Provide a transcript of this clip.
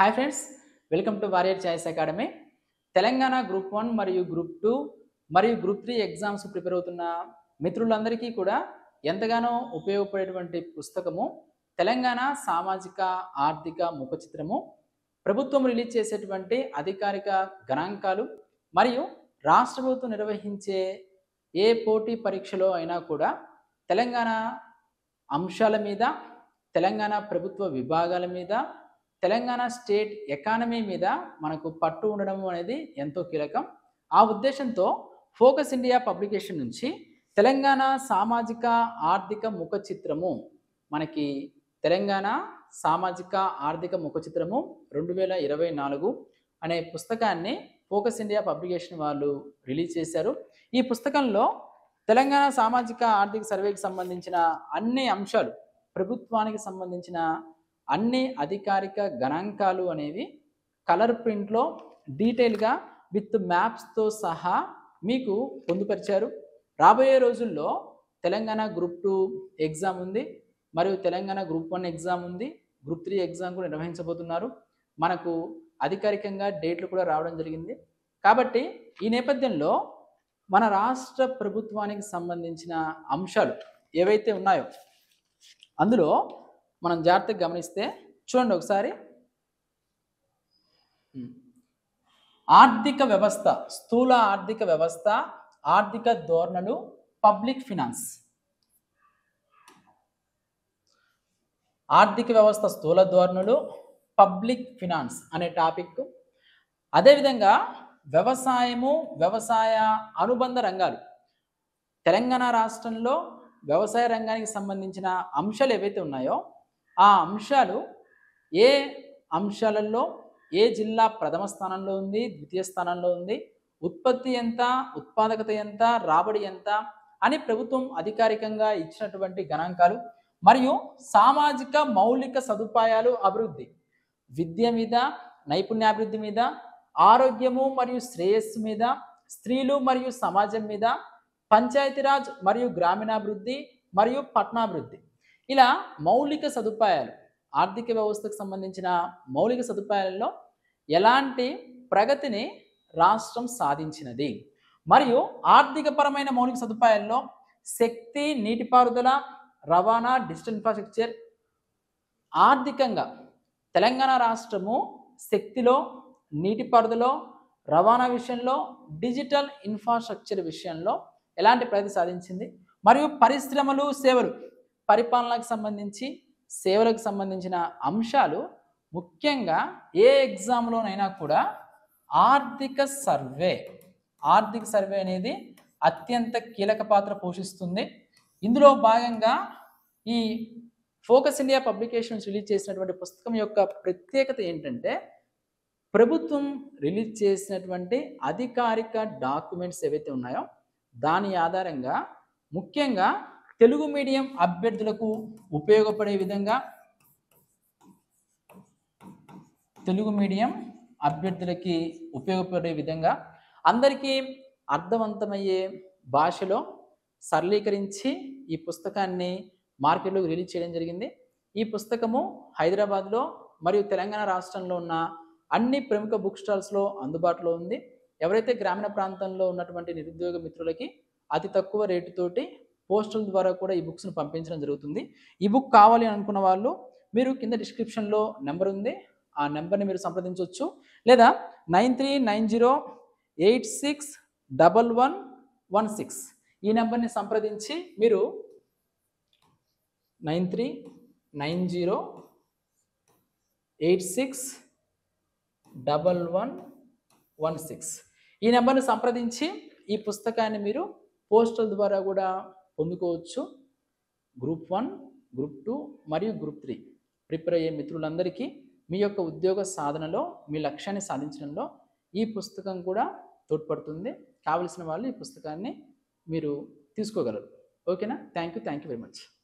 Hi friends welcome to warrior choice academy Telangana group one మరియు group two మరియు group three exams prepare అవుతున్న మిత్రులందరికీ కూడా ఎంతగానో ఉపయోగపడేటువంటి పుస్తకము తెలంగాణ సామాజిక ఆర్థిక ముఖ చిత్రము ప్రభుత్వం రిలీజ్ చేసేటువంటి అధికారిక గణాంకాలు మరియు రాష్ట్ర ప్రభుత్వం నిర్వహించే ఏ పోటీ పరీక్షలో అయినా కూడా తెలంగాణ అంశాల మీద తెలంగాణ ప్రభుత్వ విభాగాల మీద తెలంగాణ స్టేట్ ఎకానమీ మీద మనకు పట్టు ఉండడం అనేది ఎంతో కీలకం ఆ ఉద్దేశంతో ఫోకస్ ఇండియా పబ్లికేషన్ నుంచి తెలంగాణ సామాజిక ఆర్థిక ముఖ చిత్రము మనకి తెలంగాణ సామాజిక ఆర్థిక ముఖ చిత్రము రెండు వేల ఇరవై నాలుగు అనే పుస్తకాన్ని ఫోకస్ ఇండియా పబ్లికేషన్ వాళ్ళు రిలీజ్ చేశారు ఈ పుస్తకంలో తెలంగాణ సామాజిక ఆర్థిక సర్వేకి సంబంధించిన అన్ని అంశాలు ప్రభుత్వానికి సంబంధించిన అన్ని అధికారిక గణాంకాలు అనేవి కలర్ ప్రింట్లో డీటెయిల్గా విత్ మ్యాప్స్తో సహా మీకు పొందుపరిచారు రాబోయే రోజుల్లో తెలంగాణ గ్రూప్ టూ ఎగ్జామ్ ఉంది మరియు తెలంగాణ గ్రూప్ వన్ ఎగ్జామ్ ఉంది గ్రూప్ త్రీ ఎగ్జామ్ కూడా నిర్వహించబోతున్నారు మనకు అధికారికంగా డేట్లు కూడా రావడం జరిగింది కాబట్టి ఈ నేపథ్యంలో మన రాష్ట్ర ప్రభుత్వానికి సంబంధించిన అంశాలు ఏవైతే ఉన్నాయో అందులో మనం జాగ్రత్తగా గమనిస్తే చూడండి ఒకసారి ఉమ్. ఆర్థిక వ్యవస్థ స్థూల ఆర్థిక వ్యవస్థ ఆర్థిక ధోరణులు పబ్లిక్ ఫినాన్స్ ఆర్థిక వ్యవస్థ స్థూల ధోరణులు పబ్లిక్ ఫినాన్స్ అనే టాపిక్ అదేవిధంగా వ్యవసాయము వ్యవసాయ అనుబంధ రంగాలు తెలంగాణ రాష్ట్రంలో వ్యవసాయ రంగానికి సంబంధించిన అంశాలు ఏవైతే ఉన్నాయో ఆ అంశాలు ఏ అంశాలలో ఏ జిల్లా ప్రథమ స్థానంలో ఉంది ద్వితీయ స్థానంలో ఉంది ఉత్పత్తి ఎంత ఉత్పాదకత ఎంత రాబడి ఎంత అని ప్రభుత్వం అధికారికంగా ఇచ్చినటువంటి గణాంకాలు మరియు సామాజిక మౌలిక సదుపాయాలు అభివృద్ధి విద్య మీద నైపుణ్యాభివృద్ధి మీద ఆరోగ్యము మరియు శ్రేయస్సు మీద స్త్రీలు మరియు సమాజం మీద పంచాయతీరాజ్ మరియు గ్రామీణాభివృద్ధి మరియు పట్టణాభివృద్ధి ఇలా మౌలిక సదుపాయాలు ఆర్థిక వ్యవస్థకు సంబంధించిన మౌలిక సదుపాయాలలో ఎలాంటి ప్రగతిని రాష్ట్రం సాధించినది మరియు ఆర్థికపరమైన మౌలిక సదుపాయాల్లో శక్తి నీటిపారుదల రవాణా డిజిటల్ ఇన్ఫ్రాస్ట్రక్చర్ ఆర్థికంగా తెలంగాణ రాష్ట్రము శక్తిలో నీటిపారుదలలో రవాణా విషయంలో డిజిటల్ ఇన్ఫ్రాస్ట్రక్చర్ విషయంలో ఎలాంటి ప్రగతి సాధించింది మరియు పరిశ్రమలు సేవలు పరిపాలనకు సంబంధించి సేవలకు సంబంధించిన అంశాలు ముఖ్యంగా ఏ ఎగ్జామ్లోనైనా కూడా ఆర్థిక సర్వే ఆర్థిక సర్వే అనేది అత్యంత కీలక పాత్ర పోషిస్తుంది ఇందులో భాగంగా ఈ ఫోకస్ ఇండియా పబ్లికేషన్స్ రిలీజ్ చేసినటువంటి పుస్తకం యొక్క ప్రత్యేకత ఏంటంటే ప్రభుత్వం రిలీజ్ చేసినటువంటి అధికారిక డాక్యుమెంట్స్ ఏవైతే ఉన్నాయో దాని ఆధారంగా ముఖ్యంగా తెలుగు మీడియం అభ్యర్థులకు ఉపయోగపడే విధంగా తెలుగు మీడియం అభ్యర్థులకి ఉపయోగపడే విధంగా అందరికీ అర్థవంతమయ్యే భాషలో సరళీకరించి ఈ పుస్తకాన్ని మార్కెట్లోకి రిలీజ్ చేయడం జరిగింది ఈ పుస్తకము హైదరాబాద్లో మరియు తెలంగాణ రాష్ట్రంలో ఉన్న అన్ని ప్రముఖ బుక్ స్టాల్స్లో అందుబాటులో ఉంది ఎవరైతే గ్రామీణ ప్రాంతంలో ఉన్నటువంటి నిరుద్యోగ మిత్రులకి అతి తక్కువ రేటుతోటి పోస్టల్ ద్వారా కూడా ఈ బుక్స్ను పంపించడం జరుగుతుంది ఈ బుక్ కావాలి అని అనుకున్న వాళ్ళు మీరు కింద డిస్క్రిప్షన్లో నెంబర్ ఉంది ఆ నెంబర్ని మీరు సంప్రదించవచ్చు లేదా nine three nine zero eight six double one one six ఈ నెంబర్ని సంప్రదించి మీరు nine three nine zero eight six double one one six ఈ నెంబర్ని సంప్రదించి ఈ పుస్తకాన్ని మీరు పోస్టల్ ద్వారా కూడా పొందుకోవచ్చు గ్రూప్ వన్ గ్రూప్ టూ మరియు గ్రూప్ త్రీ ప్రిపేర్ అయ్యే మిత్రులందరికీ మీ యొక్క ఉద్యోగ సాధనలో మీ లక్ష్యాన్ని సాధించడంలో ఈ పుస్తకం కూడా తోడ్పడుతుంది కావలసిన వాళ్ళు ఈ పుస్తకాన్ని మీరు తీసుకోగలరు ఓకేనా thank you thank you very much